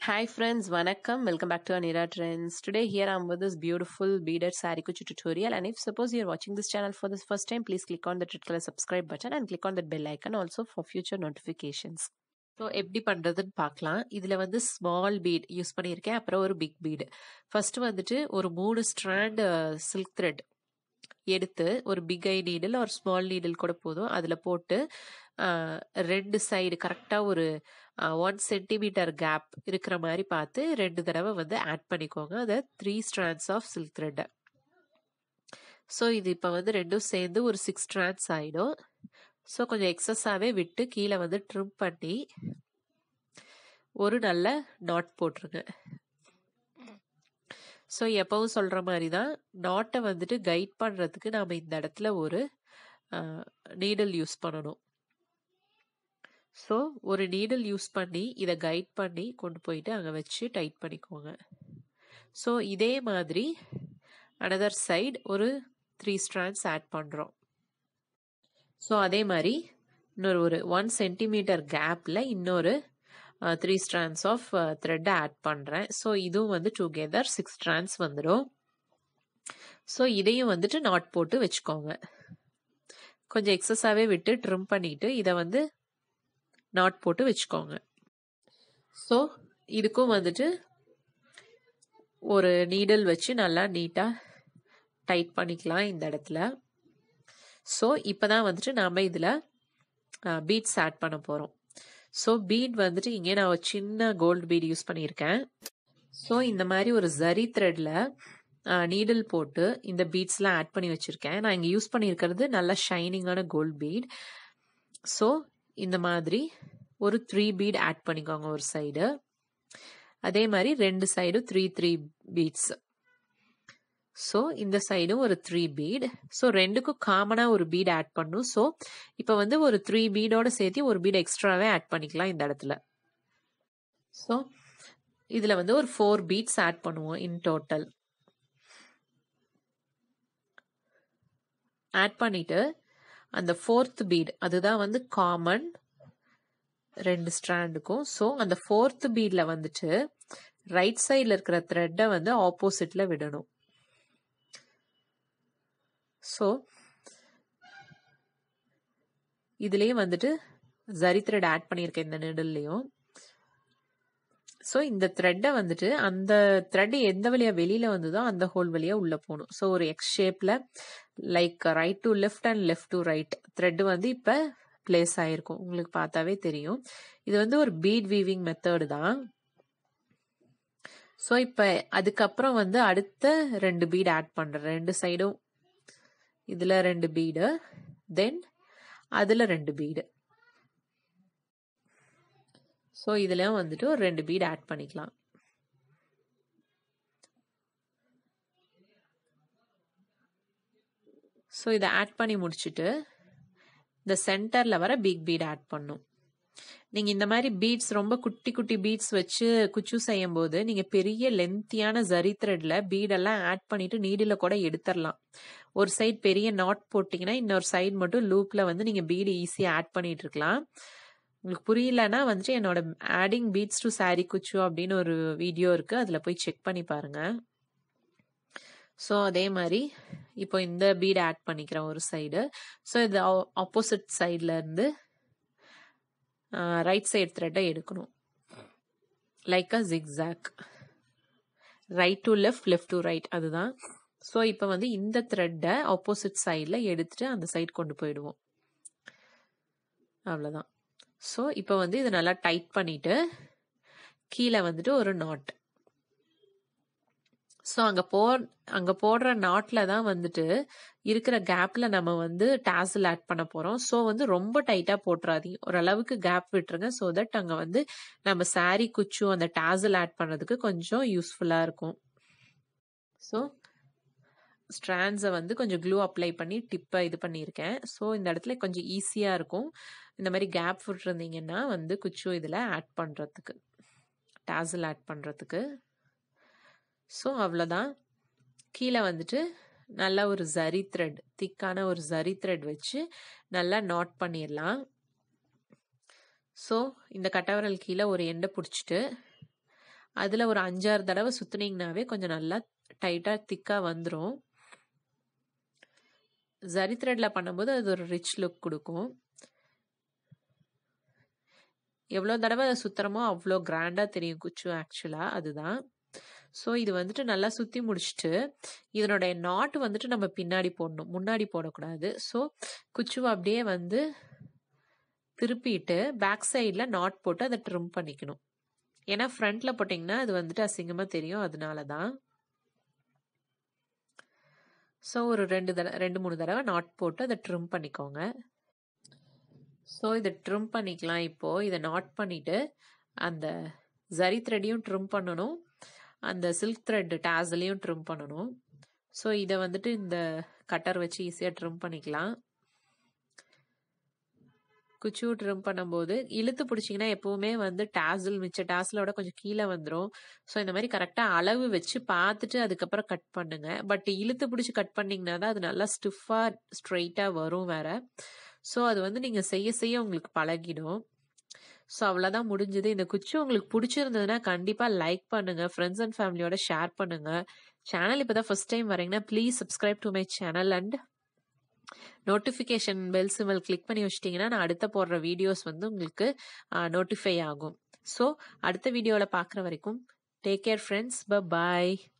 Hi friends, vanakkam. Welcome back to Anira Trends. Today here I'm with this beautiful beaded sari kuchu tutorial and if suppose you're watching this channel for the first time, please click on the red color subscribe button and click on that bell icon also for future notifications. So எப்படி பண்ணுறதுன்னு பார்க்கலாம் இதில் வந்து small beat use பண்ணியிருக்கேன் அப்புறம் ஒரு big bead first வந்துட்டு ஒரு மூணு ஸ்ட்ராண்ட் சில்க் த்ரெட் எடுத்து ஒரு பிக் ஐ நீடில் ஒரு ஸ்மால் நீடில் கூட போதும் அதில் போட்டு ஆஹ், ரெண்டு சைடு கரெக்டாக ஒரு ஒன் சென்டிமீட்டர் கேப் இருக்கிற மாதிரி பார்த்து ரெண்டு தடவை வந்து ஆட் பண்ணிக்கோங்க அதை த்ரீ ஸ்ட்ராண்ட்ஸ் ஆஃப் சில்க் த்ரெட்டை ஸோ இது இப்போ வந்து ரெண்டும் சேர்ந்து ஒரு சிக்ஸ் ஸ்ட்ராண்ட்ஸ் ஆகிடும் ஸோ கொஞ்சம் எக்ஸஸாகவே விட்டு கீழே வந்து ட்ரிம் பண்ணி ஒரு நல்ல நாட் போட்டுருங்க ஸோ எப்பவும் சொல்கிற மாதிரி தான் நாட்டை வந்துட்டு கைட் பண்ணுறதுக்கு நாம் இந்த இடத்துல ஒரு நீடல் யூஸ் பண்ணணும் ஸோ ஒரு நீடல் யூஸ் பண்ணி இதை கைட் பண்ணி கொண்டு போயிட்டு அங்கே வச்சு டைட் பண்ணிக்கோங்க ஸோ இதே மாதிரி அனதர் சைடு ஒரு த்ரீ ஸ்ட்ராண்ட்ஸ் ஆட் பண்ணுறோம் ஸோ அதே மாதிரி இன்னொரு ஒரு ஒன் சென்டிமீட்டர் கேப்பில் இன்னொரு த்ரீ ஸ்ட்ராண்ட்ஸ் ஆஃப் த்ரெட்டை ஆட் பண்ணுறேன் ஸோ இதுவும் வந்து டுகெதர் சிக்ஸ் ஸ்ட்ராண்ட்ஸ் வந்துடும் ஸோ இதையும் வந்துட்டு நாட் போட்டு வச்சுக்கோங்க கொஞ்சம் எக்ஸஸாகவே விட்டு ட்ரிம் பண்ணிட்டு இதை வந்து நாட் போட்டு வச்சுக்கோங்க ஸோ இதுக்கும் வந்துட்டு ஒரு நீடல் வச்சு நல்லா நீட்டாக டைட் பண்ணிக்கலாம் இந்த இடத்துல ஸோ இப்போ தான் வந்துட்டு நாம் இதில் பீட்ஸ் ஆட் பண்ண போகிறோம் ஸோ பீட் வந்துட்டு இங்கே நான் ஒரு சின்ன கோல்டு பீட் யூஸ் பண்ணியிருக்கேன் ஸோ இந்த மாதிரி ஒரு ஜரி த்ரெட்டில் நீடில் போட்டு இந்த பீட்ஸ்லாம் ஆட் பண்ணி வச்சுருக்கேன் நான் இங்கே யூஸ் பண்ணியிருக்கிறது நல்ல ஷைனிங்கான கோல்ட் பீட் ஸோ இந்த மாதிரி ஒரு த்ரீ பீட் ஆட் பண்ணிக்கோங்க ஒரு சைடு அதே மாதிரி ரெண்டு சைடும் த்ரீ த்ரீ பீட்ஸ் ஸோ இந்த சைடும் ஒரு த்ரீ பீட் ஸோ ரெண்டுக்கும் காமனாக ஒரு பீட் ஆட் பண்ணும் ஸோ இப்போ வந்து ஒரு த்ரீ பீடோட சேர்த்து ஒரு பீட் எக்ஸ்ட்ராவே ஆட் பண்ணிக்கலாம் இந்த இடத்துல ஸோ இதில் வந்து ஒரு ஃபோர் பீட்ஸ் ஆட் பண்ணுவோம் இன் டோட்டல் ஆட் பண்ணிட்டு அந்த ஃபோர்த் பீட் அதுதான் வந்து காமன் ரெண்டு ஸ்ட்ராண்டுக்கும் ஸோ அந்த ஃபோர்த் பீடில் வந்துட்டு ரைட் சைடில் இருக்கிற த்ரெட்டை வந்து ஆப்போசிட்டில் விடணும் ஸோ இதுலேயே வந்துட்டு ஜரி த்ரெட் ஆட் பண்ணியிருக்கேன் இந்த நிடல்லையும் ஸோ இந்த த்ரெட்டை வந்துட்டு அந்த த்ரெட் எந்த வழியா வெளியில வந்ததோ அந்த ஹோல் வழியா உள்ள போகணும் ஸோ ஒரு எக்ஸ் ஷேப்ல like right to left and left to right thread வந்து இப்போ பிளேஸ் ஆயிருக்கும் உங்களுக்கு பார்த்தாவே தெரியும் இது வந்து ஒரு பீட் வீவிங் மெத்தடு தான் ஸோ இப்போ அதுக்கப்புறம் வந்து அடுத்த ரெண்டு பீட் ஆட் பண்ணுறேன் ரெண்டு சைடும் இதில் ரெண்டு பீடு தென் அதில் ரெண்டு பீடு ஸோ இதுலயும் வந்துட்டு ஒரு ரெண்டு பீட் ஆட் பண்ணிக்கலாம் ஸோ இதை ஆட் பண்ணி முடிச்சுட்டு இந்த சென்டரில் வர பிக் பீட் ஆட் பண்ணும் நீங்கள் இந்த மாதிரி பீட்ஸ் ரொம்ப குட்டி குட்டி பீட்ஸ் வச்சு குச்சு செய்யும் போது நீங்கள் பெரிய லென்த்தியான ஜரி த்ரெட்ல பீடெல்லாம் ஆட் பண்ணிட்டு நீடில் கூட எடுத்துடலாம் ஒரு சைடு பெரிய நாட் போட்டிங்கன்னா இன்னொரு சைடு மட்டும் லூப்பில் வந்து நீங்கள் பீடு ஈஸியாக ஆட் பண்ணிட்டு இருக்கலாம் உங்களுக்கு புரியலன்னா வந்துட்டு என்னோட adding beads to sari kuchu அப்படின்னு ஒரு வீடியோ இருக்கு அதில் போய் செக் பண்ணி பாருங்க ஸோ அதே மாதிரி இப்போ இந்த பீட் ஆட் பண்ணிக்கிறேன் ஒரு சைடு ஸோ இது ஆப்போசிட் சைடில் இருந்து ரைட் சைடு த்ரெட்டை எடுக்கணும் like a zigzag right to left left to right அதுதான் ஸோ இப்போ வந்து இந்த த்ரெட்டை ஆப்போசிட் சைடில் எடுத்துட்டு அந்த சைடு கொண்டு போயிடுவோம் அவ்வளோதான் ஸோ இப்போ வந்து இதை நல்லா டைட் பண்ணிட்டு கீழே வந்துட்டு ஒரு நாட் ஸோ அங்கே போ அங்கே போடுற நாட்டில் தான் வந்துட்டு இருக்கிற கேப்பில் நம்ம வந்து டாசில் ஆட் பண்ண போகிறோம் ஸோ வந்து ரொம்ப டைட்டாக போட்டுறாதீங்க ஓரளவுக்கு கேப் விட்டுருங்க ஸோ தட் அங்கே வந்து நம்ம சாரி குச்சு அந்த டாசில் ஆட் பண்ணுறதுக்கு கொஞ்சம் யூஸ்ஃபுல்லாக இருக்கும் ஸோ ஸ்ட்ராண்ட்ஸை வந்து கொஞ்சம் க்ளூ அப்ளை பண்ணி டிப்பை இது பண்ணியிருக்கேன் ஸோ இந்த இடத்துல கொஞ்சம் ஈஸியாக இருக்கும் இந்த மாதிரி கேப் விட்டுருந்தீங்கன்னா வந்து குச்சு இதில் ஆட் பண்ணுறதுக்கு டாசில் ஆட் பண்ணுறதுக்கு ஸோ அவ்வளோதான் கீழே வந்துட்டு நல்லா ஒரு ஜரி த்ரெட் திக்கான ஒரு ஜரி த்ரெட் வச்சு நல்லா நாட் பண்ணிடலாம் ஸோ இந்த கட்டவரல் கீழே ஒரு எண்டை பிடிச்சிட்டு அதில் ஒரு அஞ்சாறு தடவை சுற்றுனீங்கனாவே கொஞ்சம் நல்லா டைட்டாக திக்காக வந்துடும் ஜரி த்ரெட்டில் பண்ணும்போது அது ஒரு ரிச் லுக் கொடுக்கும் எவ்வளோ தடவை சுற்றுறமோ அவ்வளோ கிராண்டாக தெரியும் குச்சு ஆக்சுவலாக அதுதான் ஸோ இது வந்துட்டு நல்லா சுற்றி முடிச்சுட்டு இதனுடைய நாட்டு வந்துட்டு நம்ம பின்னாடி போடணும் முன்னாடி போடக்கூடாது ஸோ குச்சுவை அப்படியே வந்து திருப்பிட்டு பேக் சைடில் நாட் போட்டு அதை ட்ரிம் பண்ணிக்கணும் ஏன்னா ஃப்ரண்ட்டில் போட்டிங்கன்னா அது வந்துட்டு அசிங்கமாக தெரியும் அதனால தான் ஸோ ஒரு ரெண்டு தடவை ரெண்டு மூணு தடவை நாட் போட்டு அதை ட்ரிம் பண்ணிக்கோங்க ஸோ இதை ட்ரிம் பண்ணிக்கலாம் இப்போது இதை நாட் பண்ணிவிட்டு அந்த ஜரி த்ரெட்டையும் ட்ரிம் பண்ணணும் அந்த சில்க் த்ரெட் டேசலையும் ட்ரிம் பண்ணணும் ஸோ இதை வந்துட்டு இந்த கட்டர் வச்சு ஈஸியாக ட்ரிம் பண்ணிக்கலாம் குச்சு ட்ரிம் பண்ணும்போது இழுத்து பிடிச்சிங்கன்னா எப்போவுமே வந்து டேசல் மிச்ச டேசலோட கொஞ்சம் கீழே வந்துடும் ஸோ இந்த மாதிரி கரெக்டாக அளவு வச்சு பார்த்துட்டு அதுக்கப்புறம் கட் பண்ணுங்க பட் இழுத்து பிடிச்சி கட் பண்ணிங்கன்னா தான் அது நல்லா ஸ்டிஃபாக ஸ்ட்ரெயிட்டாக வரும் வேற ஸோ அது வந்து நீங்கள் செய்ய செய்ய உங்களுக்கு பழகிடும் ஸோ அவ்வளோதான் முடிஞ்சது இந்த குச்சி உங்களுக்கு பிடிச்சிருந்ததுன்னா கண்டிப்பாக லைக் பண்ணுங்கள் ஃப்ரெண்ட்ஸ் அண்ட் ஃபேமிலியோட ஷேர் பண்ணுங்கள் சேனல் இப்போ தான் ஃபஸ்ட் டைம் வரீங்கன்னா please subscribe to my channel and notification bell simple click பண்ணி வச்சிட்டிங்கன்னா நான் அடுத்த போடுற வீடியோஸ் வந்து உங்களுக்கு நோட்டிஃபை ஆகும் ஸோ அடுத்த வீடியோவில் பார்க்குற வரைக்கும் டேக் கேர் ஃப்ரெண்ட்ஸ் ப பாய்